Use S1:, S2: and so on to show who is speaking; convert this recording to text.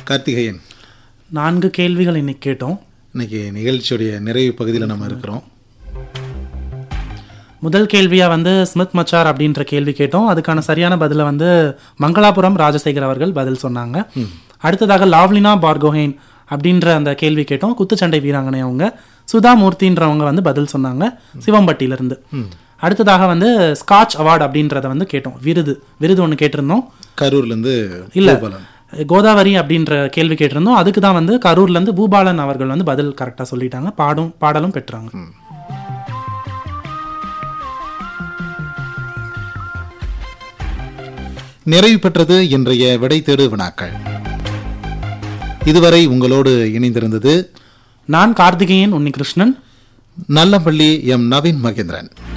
S1: கார்த்திகேயன்
S2: நான்கு கேள்விகள் இன்னைக்கு கேட்டோம்
S1: இன்னைக்கு நிகழ்ச்சியுடைய நிறைவு பகுதியில் நம்ம இருக்கிறோம்
S2: முதல் கேள்வியா வந்து ஸ்மித் மச்சார் அப்படின்ற கேள்வி கேட்டோம் அதுக்கான சரியான பதிலை வந்து மங்களாபுரம் ராஜசேகர் அவர்கள் பதில் சொன்னாங்க அடுத்ததாக லாவ்லினா பார்கோஹேன் அப்படின்ற அந்த கேள்வி கேட்டோம் குத்துச்சண்டை வீராங்கனை அவங்க சுதா மூர்த்தின்றவங்க வந்து பதில் சொன்னாங்க சிவம்பட்டியிலிருந்து அடுத்ததாக வந்து ஸ்காட்ச் அவார்டு அப்படின்றத வந்து கேட்டோம் விருது விருது ஒன்று கேட்டிருந்தோம்
S1: கரூர்லேருந்து
S2: இல்ல
S1: பூபாலன்.
S2: கோதாவரி அப்படின்ற கேள்வி கேட்டிருந்தோம் அதுக்கு தான் வந்து கரூர்ல இருந்து பூபாலன் அவர்கள் வந்து பதில் கரெக்டா சொல்லிட்டாங்க பாடும் பாடலும் பெற்றாங்க
S1: நிறைவு பெற்றது இன்றைய விடை தேடு வினாக்கள் இதுவரை உங்களோடு இணைந்திருந்தது
S2: நான் கார்த்திகேயன் உன்னிகிருஷ்ணன்
S1: நல்லப்பள்ளி எம் நவீன் மகேந்திரன்